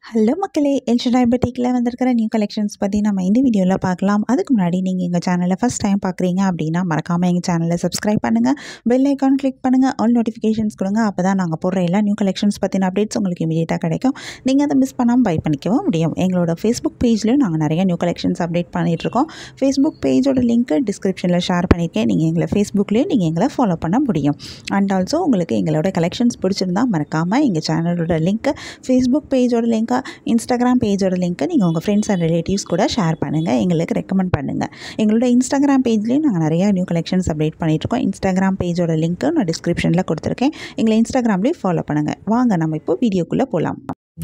hello மக்களே El Shaddai பட்டிக்கில் வந்திருக்கிற new collections பற்றி நம்ம இந்த வீடியோவில் பார்க்கலாம் அதுக்கு முன்னாடி நீங்கள் எங்கள் சேனலை ஃபஸ்ட் டைம் பார்க்குறீங்க அப்படின்னா மறக்காமல் எங்கள் சேனலை சப்ஸ்கிரைப் பண்ணுங்கள் பெல் ஐக்கான் கிளிக் பண்ணுங்கள் ஆல் நோட்டிஃபிகேஷன்ஸ் கொடுங்க அப்போ தான் நாங்கள் போடுற எல்லா நியூ கலெக்ஷன்ஸ் பற்றின அப்டேட்ஸ் உங்களுக்கு இமீடியட்டாக கிடைக்கும் நீங்கள் அதை மிஸ் பண்ணாமல் பை பண்ணிக்கவும் முடியும் எங்களோட ஃபேஸ்புக் பேஜ்லேயும் நாங்கள் நிறைய நியூ கலெக்ஷன்ஸ் அப்டேட் பண்ணிகிட்ருக்கோம் ஃபேஸ்புக் பேஜோட லிங்க்கு டிஸ்கிரிப்ஷனில் ஷேர் பண்ணியிருக்கேன் நீங்கள் எங்களை ஃபேஸ்புக்லேயும் நீங்கள் எங்களை ஃபாலோ பண்ண முடியும் அண்ட் ஆல்சோ உங்களுக்கு எங்களோட கலெக்ஷன்ஸ் பிடிச்சிருந்தா மறக்காமல் எங்கள் சேனலோட லிங்க்கு ஃபேஸ்புக் பேஜோட லிங்க்கை இன்ஸ்டாகிராம் பேஜோட லிங்க்கை நீங்கள் உங்கள் ஃப்ரெண்ட்ஸ் அண்ட் ரிலேட்டிவ்ஸ் கூட ஷேர் பண்ணுங்கள் எங்களுக்கு ரெக்கமெண்ட் பண்ணுங்கள் எங்களோட இன்ஸ்டாகிராம் பேஜ்லேயும் நாங்கள் நிறைய நியூ கலெக்ஷன்ஸ் அப்டேட் பண்ணிகிட்ருக்கோம் இன்ஸ்டாகிராம் பேஜோட லிங்க்கு நான் டிஸ்கிரிப்ஷனில் கொடுத்துருக்கேன் எங்களை இன்ஸ்டாகிராம்லேயும் ஃபாலோ பண்ணுங்கள் வாங்க நம்ம இப்போ வீடியோக்குள்ளே போகலாம்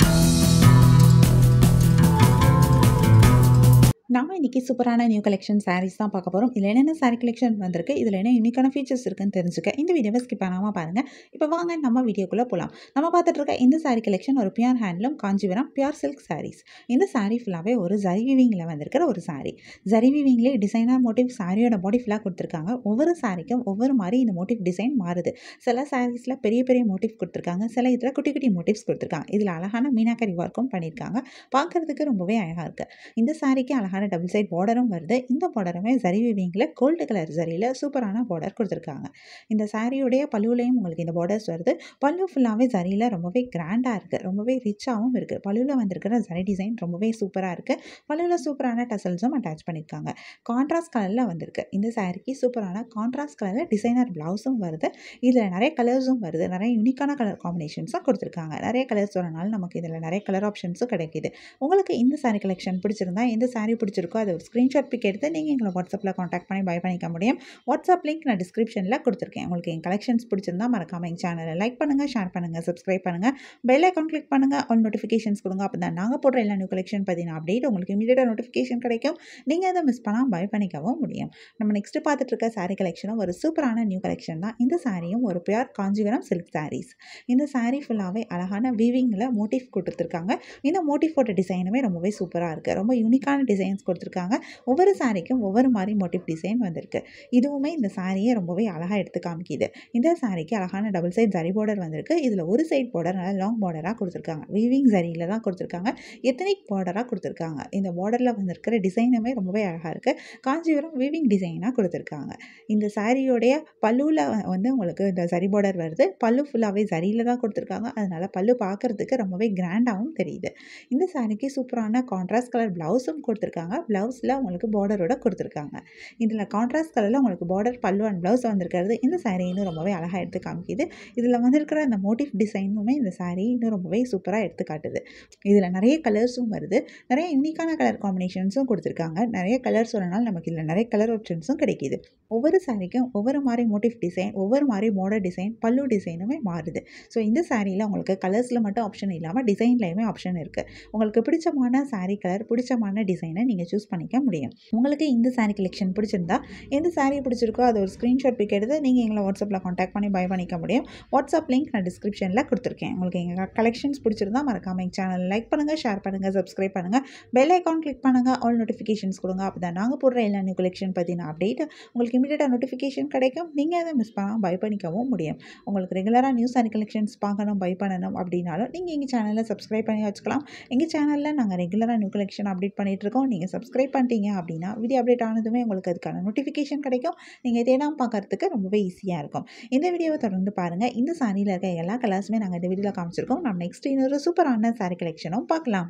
நாம இன்றைக்கி சூப்பரான நியூ கலெக்ஷன் சாரீஸ் தான் பார்க்க போகிறோம் இதில் என்னென்ன சாரீ கலெக்ஷன் வந்திருக்கு இதில் என்ன யூனிக்கான ஃபீச்சர்ஸ் இருக்குன்னு தெரிஞ்சுக்க இந்த வீடியோவை ஸ்கிப் பண்ணாமல் பாருங்கள் இப்போ வாங்க நம்ம வீடியோக்குள்ளே போகலாம் நம்ம பார்த்துட்டு இருக்க இந்த சாரீ கலெக்ஷன் ஒரு pure handloom Kanchipuram pure silk saris இந்த சாரீ ஃபுல்லாகவே ஒரு ஜரி வீவிங்கில் வந்திருக்கிற ஒரு சாரீ ஜரி வீவிங்லேயே டிசைனர் மோட்டிவ் சாரியோட பாடி ஃபுல்லாக கொடுத்துருக்காங்க ஒவ்வொரு சாரிக்கும் ஒவ்வொரு மாதிரி இந்த மோட்டிவ் டிசைன் மாறுது சில சாரீஸில் பெரிய பெரிய மோட்டிவ் கொடுத்துருக்காங்க சில இதில் குட்டி குட்டி மோட்டிவ்ஸ் கொடுத்துருக்காங்க இதில் அழகான மீனாக்கரி ஒர்க்கும் பண்ணியிருக்காங்க பார்க்குறதுக்கு ரொம்பவே அழகாக இருக்குது இந்த சாரிக்கு அழகான டபுள் சைட் பார்டரும் வருது இந்த பார்டருமே ஜரி வீவிங்கில் கோல்டு கலர் ஜரியில் சூப்பரான பார்டர் கொடுத்துருக்காங்க இந்த சாரியுடைய பல்லுலையும் உங்களுக்கு இந்த பார்டர்ஸ் வருது பல்லு ஃபுல்லாகவே ஜரியில் ரொம்பவே கிராண்டாக இருக்குது ரொம்பவே ரிச்சாகவும் இருக்குது பல்லுவில் வந்திருக்கிற ஜரி டிசைன் ரொம்பவே சூப்பராக இருக்குது பல்லுவில் சூப்பரான டசல்ஸும் அட்டாச் பண்ணியிருக்காங்க கான்ட்ராஸ்ட் கலரில் வந்திருக்கு இந்த சாரிக்கு சூப்பரான கான்ட்ராஸ்ட் கலரில் டிசைனர் ப்ளவுஸும் வருது இதில் நிறைய கலர்ஸும் வருது நிறைய யூனிக்கான கலர் காம்பினேஷன்ஸும் கொடுத்துருக்காங்க நிறைய கலர்ஸ் வரனால நமக்கு இதில் நிறைய கலர் ஆப்ஷன்ஸும் கிடைக்கிது உங்களுக்கு இந்த சாரீ கலெக்ஷன் பிடிச்சிருந்தா எந்த சாரீ பிடிச்சிருக்கோ அதை ஒரு ஸ்க்ரீன்ஷாட் பிக் எடுத்து நீங்கள் எங்களை வாட்ஸ்அப்பில் காண்டாக்ட் பண்ணி பை பண்ணிக்க முடியும் வாட்ஸ்அப் லிங்க் நான் டிஸ்கிரிப்ஷனில் கொடுத்துருக்கேன் உங்களுக்கு என் கலெக்ஷன்ஸ் பிடிச்சிருந்தா மறக்காமல் எங்கள் சேனலை லைக் பண்ணுங்கள் ஷேர் பண்ணுங்கள் சப்ஸ்கிரைப் பண்ணுங்கள் பெல் ஐக்கான் கிளிக் பண்ணுங்கள் ஆல் நோட்டிஃபிகேஷன்ஸ் கொடுங்க அப்போ தான் நாங்கள் போடுற எல்லா நியூ கலெக்ஷன் பற்றின அப்டேட் உங்களுக்கு இமீடியட்டாக நோட்டிஃபிகேஷன் கிடைக்கும் நீங்கள் அதை மிஸ் பண்ணால் பை பண்ணிக்கவும் முடியும் நம்ம நெக்ஸ்ட்டு பார்த்துட்டு இருக்க சாரீ கலெக்ஷனும் ஒரு சூப்பரான நியூ கலெக்ஷன் தான் இந்த சாரியும் ஒரு பியூர் காஞ்சிபுரம் சில்க் சாரீஸ் இந்த சாரீ ஃபுல்லாகவே அழகான வீவிங்கில் மோட்டிவ் கொடுத்துருக்காங்க இந்த மோட்டிஃபோட டிசைனுமே ரொம்பவே சூப்பராக இருக்குது ரொம்ப யூனிக்கான டிசைன்ஸ் கொடுத்துருக்காங்க ஒவ்வொரு சாரிக்கும் ஒவ்வொரு மாதிரி மோட்டிவ் டிசைன் வந்திருக்கு இதுவுமே இந்த சாரியை ரொம்பவே அழகாக எடுத்து காமிக்கிது இந்த சாரிக்கு அழகான டபுள் சைட் ஜரி பார்டர் வந்திருக்கு இதில் ஒரு சைட் பார்டர் நல்லா லாங் பார்டராக கொடுத்துருக்காங்க வீவிங் ஜரியில் தான் கொடுத்துருக்காங்க எத்தனிக் பார்டராக கொடுத்துருக்காங்க இந்த பார்டரில் வந்திருக்கிற டிசைனுமே ரொம்பவே அழகாக இருக்குது காஞ்சிபுரம் வீவிங் டிசைனாக கொடுத்துருக்காங்க இந்த சாரியோடைய பல்லுவில் வந்து உங்களுக்கு இந்த ஜரி பார்டர் வருது பல்லு ஃபுல்லாகவே ஜரியில் தான் கொடுத்துருக்காங்க அதனால் பல்லு பார்க்குறதுக்கு ரொம்பவே கிராண்டாகவும் தெரியுது இந்த சாரிக்கு சூப்பரான கான்ட்ராஸ்ட் கலர் ப்ளவுஸும் கொடுத்துருக்காங்க ப்ளவுஸில் உங்களுக்கு பார்டரோட கொடுத்துருக்காங்க இதில் கான்ட்ராஸ்ட் கலரில் உங்களுக்கு பார்டர் பல்லு அண்ட் ப்ளவுஸ் வந்திருக்கிறது இந்த சாரீ இன்னும் ரொம்பவே அழகாக எடுத்து காமிக்குது இதில் வந்திருக்கிற அந்த மோட்டிவ் டிசைனுமே இந்த சாரீ இன்னும் ரொம்பவே சூப்பராக எடுத்து காட்டுது இதில் நிறைய கலர்ஸும் வருது நிறைய யூனிக்கான கலர் காம்பினேஷன்ஸும் கொடுத்துருக்காங்க நிறைய கலர்ஸ் வரனால நமக்கு இதில் நிறைய கலர் ஆப்ஷன்ஸும் கிடைக்கிது ஒவ்வொரு சாரிக்கும் ஒவ்வொரு மாதிரி மோட்டிவ் டிசைன் ஒவ்வொரு மாதிரி மோடல் டிசைன் பல்லு டிசைனுமே மாறுது ஸோ இந்த சாரியில் உங்களுக்கு கலர்ஸில் மட்டும் ஆப்ஷன் இல்லாமல் டிசைன்லேயுமே ஆப்ஷன் இருக்குது உங்களுக்கு பிடிச்சமான சாரீ கலர் பிடிச்சமான டிசைனை நீங்கள் சூஸ் பண்ணிக்க முடியும் உங்களுக்கு இந்த சாரீ கலெக்ஷன் பிடிச்சிருந்தா எந்த சாரீ பிடிச்சிருக்கோ அது ஒரு ஸ்க்ரீன்ஷாட் பிக் எடுத்து நீங்கள் எங்களை வாட்ஸ்அப்பில் காண்டாக்ட் பண்ணி பை பண்ணிக்க முடியும் வாட்ஸ்அப் லிங்க் நான் டிஸ்கிரிப்ஷனில் கொடுத்துருக்கேன் உங்களுக்கு எங்கள் கலெக்ஷன்ஸ் பிடிச்சிருந்தா மறக்காமல் எங்கள் சேனல் லைக் பண்ணுங்கள் ஷேர் பண்ணுங்கள் சப்ஸ்கிரைப் பண்ணுங்கள் பெல் ஐக்கான் கிளிக் பண்ணுங்கள் ஆல் நோட்டிஃபிகேஷன்ஸ் கொடுங்க அப்போ தான் நாங்கள் போடுற எல்லா நியூ கலெக்ஷன் பற்றின அப்டேட் உங்களுக்கு இமீடியட்டாக நோட்டிஃபிகேஷன் கிடைக்கும் நீங்கள் அதை மிஸ் பண்ணால் பை பண்ணிக்கவும் முடியும் உங்களுக்கு ரெகுலராக நியூஸ் சாரீ கலெக்ஷன்ஸ் பார்க்கணும் பை பண்ணணும் அப்படின்னாலும் நீங்கள் எங்கள் சேனலில் சப்ஸ்கிரைப் பண்ணி வச்சுக்கலாம் எங்கள் சேனலில் நாங்கள் ரெகுலராக நியூ கலெக்ஷன் அப்டேட் பண்ணிகிட்டு இருக்கோம் நீங்கள் சப்ஸ்கிரைப் பண்ணிட்டீங்க அப்படின்னா வீடியோ அப்டேட் ஆனதுமே உங்களுக்கு அதுக்கான நோட்டிஃபிகேஷன் கிடைக்கும் நீங்கள் தேடாமல் பார்க்கறதுக்கு ரொம்பவே ஈஸியாக இருக்கும் இந்த வீடியோவை தொடர்ந்து பாருங்கள் இந்த சாரியில் இருக்க எல்லா கலர்ஸுமே நாங்கள் இந்த வீடியோவில் காமிச்சிருக்கோம் நம்ம நெக்ஸ்ட் இன்னொரு சூப்பரான சாரீ கலெக்ஷனும் பார்க்கலாம்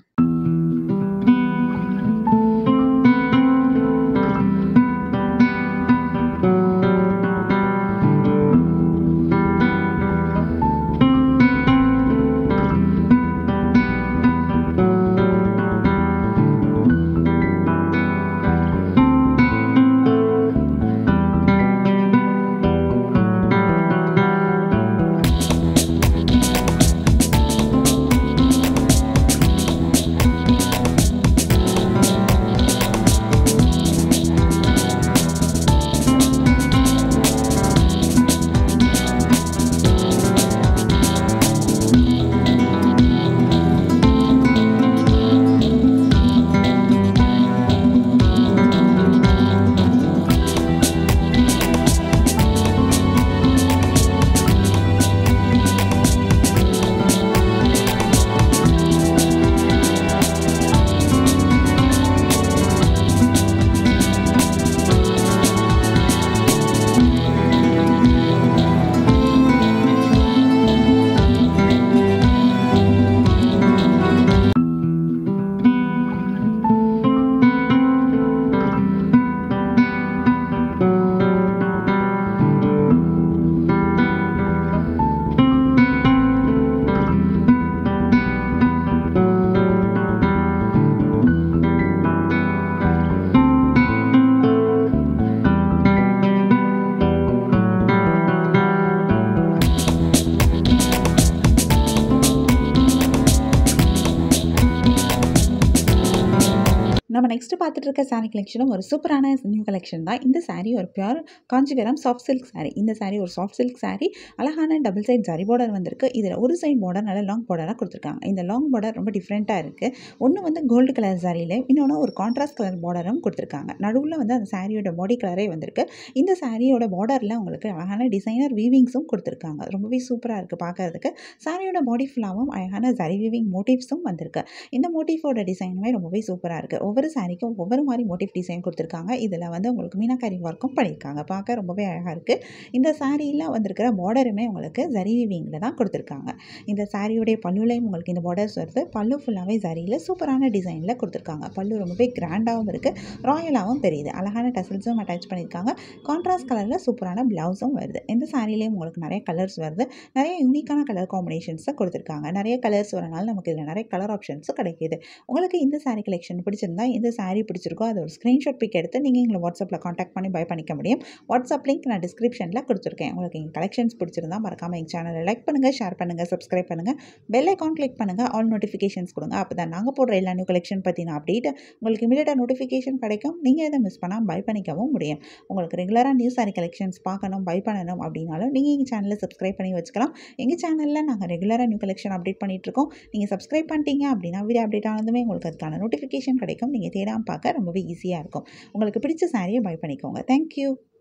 நம்ம நெக்ஸ்ட் பார்த்துட்டு இருக்க சாரீ கலெக்ஷனும் ஒரு சூப்பரான நியூ கலெக்ஷன் தான் இந்த சாரீ ஒரு pure Kanchipuram soft silk sari இந்த சாரீ ஒரு சாஃப்ட் சில்க் சாரீ அழகான டபுள் சைட் ஜரி பார்டர் வந்திருக்கு இதில் ஒரு சைட் பார்டர் நல்ல லாங் பார்டராக கொடுத்துருக்காங்க இந்த லாங் பார்டர் ரொம்ப டிஃப்ரெண்ட்டாக இருக்குது ஒன்று வந்து கோல்டு கலர் சாரியில் இன்னொன்று ஒரு கான்ட்ராஸ்ட் கலர் பார்டரும் கொடுத்துருக்காங்க நடுவில் வந்து அந்த சாரியோட பாடி கலரே வந்திருக்கு இந்த சாரியோட பார்டரில் உங்களுக்கு அழகான டிசைனர் வீவிங்ஸும் கொடுத்துருக்காங்க ரொம்பவே சூப்பராக இருக்குது பார்க்கறதுக்கு சாரியோட பாடி ஃபுல்லாகவும் அழகான ஜரி வீவிங் மோட்டிவ்ஸும் வந்திருக்கு இந்த மோட்டிஃபோட டிசைனுமே ரொம்பவே சூப்பராக இருக்குது ஒவ்வொரு சாரிக்கும் ஒவ்வொரு மாதிரி மோட்டிவ் டிசைன் கொடுத்துருக்காங்க இதில் வந்து உங்களுக்கு மீனாக்காரி ஒர்க்கும் பண்ணியிருக்காங்க பார்க்க ரொம்பவே அழகாக இருக்குது இந்த சாரியில் வந்திருக்கிற பார்டருமே உங்களுக்கு ஜரி வீவிங்கில் தான் கொடுத்துருக்காங்க இந்த சாரியுடைய பல்லுலையும் உங்களுக்கு இந்த பார்டர்ஸ் வருது பல்லு ஃபுல்லாகவே ஜரியில் சூப்பரான டிசைனில் கொடுத்துருக்காங்க பல்லு ரொம்பவே கிராண்டாகவும் இருக்குது ராயலாகவும் தெரியுது அழகான டசல்ஸும் அட்டாச் பண்ணியிருக்காங்க கான்ட்ராஸ்ட் கலரில் சூப்பரான ப்ளவுஸும் வருது இந்த சாரிலையும் உங்களுக்கு நிறைய கலர்ஸ் வருது நிறைய யூனிக்கான கலர் காம்பினேஷன்ஸை கொடுத்துருக்காங்க நிறைய கலர்ஸ் வரனால நமக்கு இதில் நிறைய கலர் ஆப்ஷன்ஸும் கிடைக்கிது உங்களுக்கு இந்த சாரீ கலெக்ஷன் பிடிச்சிருந்தா எந்த சாரீ பிடிச்சிருக்கோ அது ஒரு ஸ்க்ரீன்ஷாட் பிக் எடுத்து நீங்கள் எங்களை வாட்ஸ்அப்பில் காண்டாக்ட் பண்ணி பை பண்ணிக்க முடியும் வாட்ஸ்அப் லிங்க் நான் டிஸ்கிரிப்ஷனில் கொடுத்துருக்கேன் உங்களுக்கு எங்கள் கலெக்ஷன்ஸ் பிடிச்சிருந்தா மறக்காமல் எங்கள் சேனலை லைக் பண்ணுங்கள் ஷேர் பண்ணுங்கள் சப்ஸ்கிரைப் பண்ணுங்கள் பெல் ஐக்கான் கிளிக் பண்ணுங்கள் ஆல் நோட்டிஃபிகேஷன்ஸ் கொடுங்க அப்போ தான் நாங்கள் போடுற எல்லா நியூ கலெக்ஷன் பற்றின அப்டேட் உங்களுக்கு இமீடியட்டாக நோட்டிஃபிகேஷன் கிடைக்கும் நீங்கள் இதை மிஸ் பண்ணால் பை பண்ணிக்கவும் முடியும் உங்களுக்கு ரெகுலராக நியூ சாரி கலெக்ஷன்ஸ் பார்க்கணும் பை பண்ணணும் அப்படின்னாலும் நீங்கள் எங்கள் சேனலை சப்ஸ்கிரைப் பண்ணி வச்சுக்கலாம் எங்கள் சேனலில் நாங்கள் ரெகுலராக நியூ கலெக்ஷன் அப்டேட் பண்ணிகிட்ருக்கோம் நீங்கள் சப்ஸ்கிரைப் பண்ணிட்டீங்க அப்படின்னா வீடியோ அப்டேட் ஆனதுமே உங்களுக்கு அதுக்கான நோட்டிஃபிகேஷன் கிடைக்கும் நீங்கள் தேடாமல் பார்க்க ரொம்பவே ஈஸியாக இருக்கும் உங்களுக்கு பிடிச்ச சாரியை பை பண்ணிக்கோங்க தேங்க்யூ